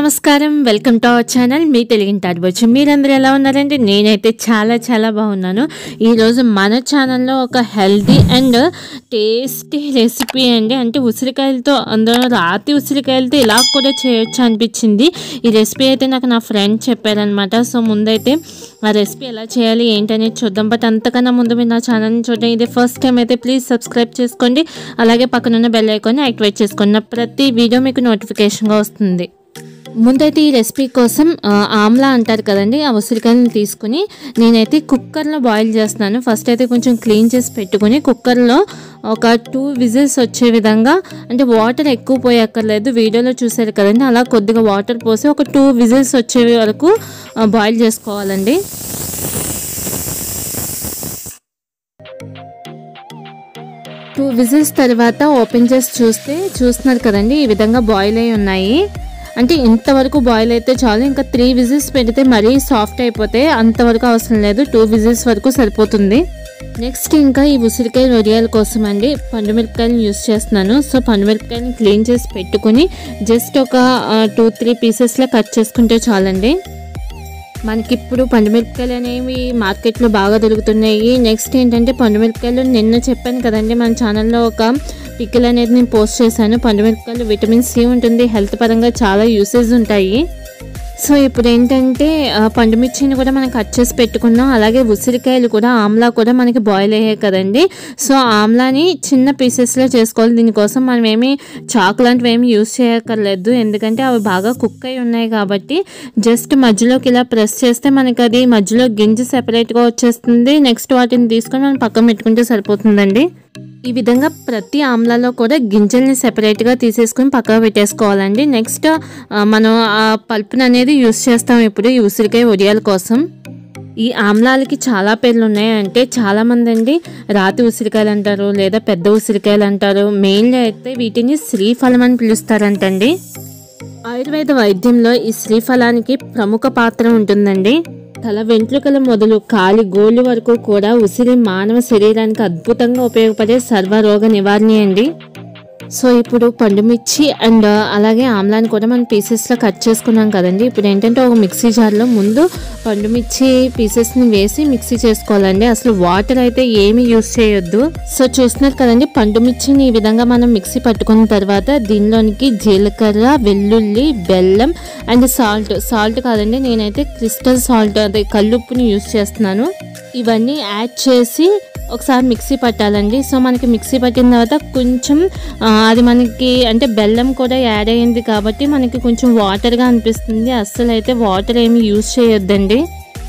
నమస్కారం welcome to our channel మీ తెలుగింటి అడవచ్చు మీరందరూ ఎలా ఉన్నారంటే నేనైతే చాలా చాలా బాగున్నాను ఈరోజు మన ఛానల్లో ఒక హెల్తీ అండ్ టేస్టీ రెసిపీ అండి అంటే ఉసిరికాయలతో అందులో రాతి ఉసిరికాయలతో ఇలా కూడా చేయొచ్చు అనిపించింది ఈ రెసిపీ అయితే నాకు నా ఫ్రెండ్ చెప్పారనమాట సో ముందైతే ఆ రెసిపీ ఎలా చేయాలి ఏంటనేది చూద్దాం బట్ అంతకన్నా ముందు మీరు నా ఛానల్ని చూడడం ఇది ఫస్ట్ టైం అయితే ప్లీజ్ సబ్స్క్రైబ్ చేసుకోండి అలాగే పక్కనున్న బెల్ ఐకాన్ని యాక్టివేట్ చేసుకోండి నా ప్రతి వీడియో మీకు నోటిఫికేషన్గా వస్తుంది ముందైతే ఈ రెసిపీ కోసం ఆ, ఆమ్లా అంటారు కదండి ఆ ఉసిరికాయలను తీసుకుని నేనైతే కుక్కర్లో బాయిల్ చేస్తున్నాను ఫస్ట్ అయితే కొంచెం క్లీన్ చేసి పెట్టుకుని కుక్కర్లో ఒక టూ విజిల్స్ వచ్చే విధంగా అంటే వాటర్ ఎక్కువ పోయక్కర్లేదు వీడియోలో చూసారు కదండి అలా కొద్దిగా వాటర్ పోసి ఒక టూ విజిల్స్ వచ్చే వరకు బాయిల్ చేసుకోవాలండి టూ విజిల్స్ తర్వాత ఓపెన్ చేసి చూస్తే చూస్తున్నారు కదండి ఈ విధంగా బాయిల్ అయి ఉన్నాయి అంటే ఇంతవరకు బాయిల్ అయితే చాలు ఇంకా త్రీ విజిల్స్ పెడితే మరీ సాఫ్ట్ అయిపోతే అంతవరకు అవసరం లేదు టూ విజిల్స్ వరకు సరిపోతుంది నెక్స్ట్ ఇంకా ఈ ఉసిరికాయ వడియాల కోసం అండి పండుమిరపకాయలను యూస్ చేస్తున్నాను సో పండుమిరపకాయలను క్లీన్ చేసి పెట్టుకుని జస్ట్ ఒక టూ త్రీ పీసెస్లో కట్ చేసుకుంటే చాలండి మనకి ఇప్పుడు పండుమిరపకాయలు అనేవి మార్కెట్లో బాగా దొరుకుతున్నాయి నెక్స్ట్ ఏంటంటే పండుమిరపకాయలు నిన్న చెప్పాను కదండి మన ఛానల్లో ఒక పికిల్ అనేది నేను పోస్ట్ చేశాను పండుమిరపకాయలు విటమిన్ సి ఉంటుంది హెల్త్ పరంగా చాలా యూసెస్ ఉంటాయి సో ఇప్పుడు ఏంటంటే ఆ, పండుమిర్చిని కూడా మనం కట్ చేసి పెట్టుకున్నాం అలాగే ఉసిరికాయలు కూడా ఆమ్లా కూడా మనకి బాయిల్ అయ్యాయి కదండి సో ఆమ్లాని చిన్న పీసెస్లో చేసుకోవాలి దీనికోసం మనం ఏమి చాకు లాంటివి ఏమి యూస్ చేయక్కర్లేదు ఎందుకంటే అవి బాగా కుక్ అయి ఉన్నాయి కాబట్టి జస్ట్ మధ్యలోకి ఇలా ప్రెస్ చేస్తే మనకి అది మధ్యలో గింజ సెపరేట్గా వచ్చేస్తుంది నెక్స్ట్ వాటిని తీసుకొని మనం పక్కన పెట్టుకుంటే సరిపోతుందండి ఈ విధంగా ప్రతి ఆమ్లాలో కూడా గింజల్ని సెపరేట్గా తీసేసుకొని పక్కన పెట్టేసుకోవాలండి నెక్స్ట్ ఆ, మనం ఆ పల్ప్ని అనేది యూస్ చేస్తాం ఇప్పుడు ఈ ఉసిరికాయ వడియాల కోసం ఈ ఆమ్లాలకి చాలా పేర్లు ఉన్నాయంటే చాలా మంది అండి రాతి ఉసిరికాయలు అంటారు లేదా పెద్ద ఉసిరికాయలు అంటారు మెయిన్గా అయితే వీటిని శ్రీఫలం అని పిలుస్తారంటండి ఆయుర్వేద వైద్యంలో ఈ శ్రీఫలానికి ప్రముఖ పాత్ర ఉంటుందండి తల వెంట్రుకల మొదలు కాలి గోళ్ళు వరకు కూడా ఉసిరి మానవ శరీరానికి అద్భుతంగా ఉపయోగపడే సర్వరోగ నివారణి అండి సో ఇప్పుడు పండుమిర్చి అండ్ అలాగే ఆమ్లాన్ని కూడా మనం పీసెస్లో కట్ చేసుకున్నాం కదండి ఇప్పుడు ఏంటంటే ఒక మిక్సీ జార్లో ముందు పండుమిర్చి పీసెస్ని వేసి మిక్సీ చేసుకోవాలండి అసలు వాటర్ అయితే ఏమీ యూస్ చేయొద్దు సో చూస్తున్నారు కదండి పండుమిర్చిని ఈ విధంగా మనం మిక్సీ పట్టుకున్న తర్వాత దీనిలోనికి జీలకర్ర వెల్లుల్లి బెల్లం అండ్ సాల్ట్ సాల్ట్ కాదండి నేనైతే క్రిస్టల్ సాల్ట్ అదే కల్లుప్పుని యూస్ చేస్తున్నాను ఇవన్నీ యాడ్ చేసి ఒకసారి మిక్సీ పట్టాలండి సో మనకి మిక్సీ పట్టిన తర్వాత కొంచెం ఆ, అది మనకి అంటే బెల్లం కూడా యాడ్ అయ్యింది కాబట్టి మనకి కొంచెం వాటర్గా అనిపిస్తుంది అస్సలు అయితే వాటర్ ఏమి యూజ్ చేయొద్దండి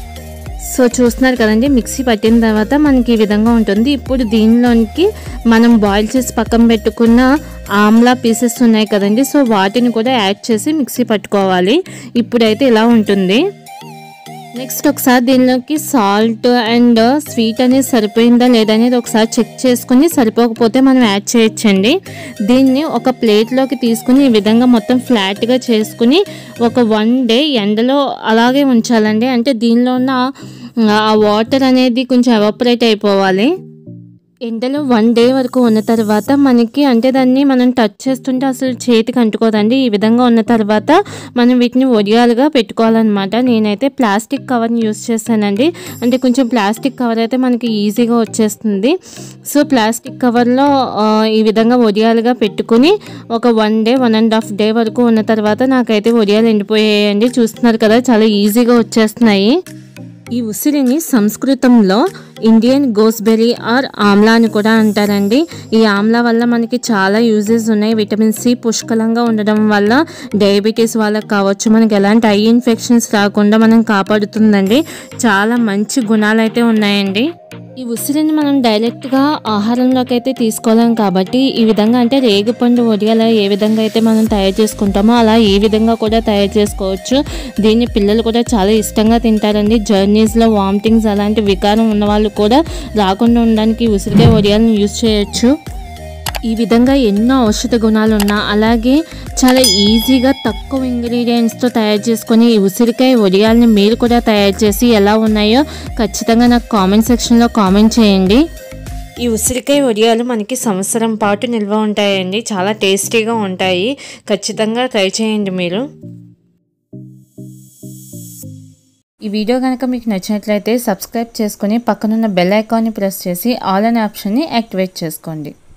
సో చూస్తున్నారు కదండి మిక్సీ పట్టిన తర్వాత మనకి ఈ విధంగా ఉంటుంది ఇప్పుడు దీనిలోనికి మనం బాయిల్ చేసి పక్కన పెట్టుకున్న ఆమ్లా పీసెస్ ఉన్నాయి కదండి సో వాటిని కూడా యాడ్ చేసి మిక్సీ పట్టుకోవాలి ఇప్పుడైతే ఇలా ఉంటుంది నెక్స్ట్ ఒకసారి దీనిలోకి సాల్ట్ అండ్ స్వీట్ అనేది సరిపోయిందా లేదా అనేది ఒకసారి చెక్ చేసుకుని సరిపోకపోతే మనం యాడ్ చేయొచ్చండి దీన్ని ఒక ప్లేట్లోకి తీసుకుని ఈ విధంగా మొత్తం ఫ్లాట్గా చేసుకుని ఒక వన్ డే ఎండలో అలాగే ఉంచాలండి అంటే దీనిలో ఉన్న ఆ వాటర్ అనేది కొంచెం ఎవాపరేట్ అయిపోవాలి ఎండలో వన్ డే వరకు ఉన్న తర్వాత మనకి అంటే దాన్ని మనం టచ్ చేస్తుంటే అసలు చేతికి అంటుకోదండి ఈ విధంగా ఉన్న తర్వాత మనం వీటిని ఒడియాలుగా పెట్టుకోవాలన్నమాట నేనైతే ప్లాస్టిక్ కవర్ని యూస్ చేశానండి అంటే కొంచెం ప్లాస్టిక్ కవర్ అయితే మనకి ఈజీగా వచ్చేస్తుంది సో ప్లాస్టిక్ కవర్లో ఆ, ఈ విధంగా ఒడియాలుగా పెట్టుకుని ఒక one day one and half day వరకు ఉన్న తర్వాత నాకైతే ఒడియాలు ఎండిపోయాయండి చూస్తున్నారు కదా చాలా ఈజీగా వచ్చేస్తున్నాయి ఈ ఉసిరిని సంస్కృతంలో ఇండియన్ గోస్బెర్రీ ఆర్ ఆమ్లా అని కూడా అంటారండి ఈ ఆమ్లా వల్ల మనకి చాలా యూజెస్ ఉన్నాయి విటమిన్ సి పుష్కలంగా ఉండడం వల్ల డయాబెటీస్ వాళ్ళకి కావచ్చు మనకి ఎలాంటి ఐ ఇన్ఫెక్షన్స్ రాకుండా మనం కాపాడుతుందండి చాలా మంచి గుణాలు అయితే ఉన్నాయండి ఈ ఉసిరిని మనం డైరెక్ట్గా ఆహారంలోకి అయితే తీసుకోలేం కాబట్టి ఈ విధంగా అంటే రేగిపండు వడియాల ఏ విధంగా అయితే మనం తయారు చేసుకుంటామో అలా ఈ విధంగా కూడా తయారు చేసుకోవచ్చు దీన్ని పిల్లలు కూడా చాలా ఇష్టంగా తింటారండి జర్నీస్లో వామిటింగ్స్ అలాంటి వికారం ఉన్న వాళ్ళు కూడా రాకుండా ఉండడానికి ఈ ఉసిరికాయ వడియాలను యూజ్ చేయొచ్చు ఈ విధంగా ఎన్నో ఔషధ గుణాలు ఉన్నా అలాగే చాలా ఈజీగా తక్కువ ఇంగ్రీడియంట్స్తో తయారు చేసుకొని ఈ ఉసిరికాయ వడియాలని మీరు కూడా తయారు చేసి ఎలా ఉన్నాయో ఖచ్చితంగా నాకు కామెంట్ సెక్షన్లో కామెంట్ చేయండి ఈ ఉసిరికాయ వడియాలు మనకి సంవత్సరం పాటు నిల్వ ఉంటాయండి చాలా టేస్టీగా ఉంటాయి ఖచ్చితంగా ట్రై చేయండి మీరు ఈ వీడియో కనుక మీకు నచ్చినట్లయితే సబ్స్క్రైబ్ చేసుకొని పక్కనున్న బెల్ ఐకాన్ని ప్రెస్ చేసి ఆల్ అనే ఆప్షన్ని యాక్టివేట్ చేసుకోండి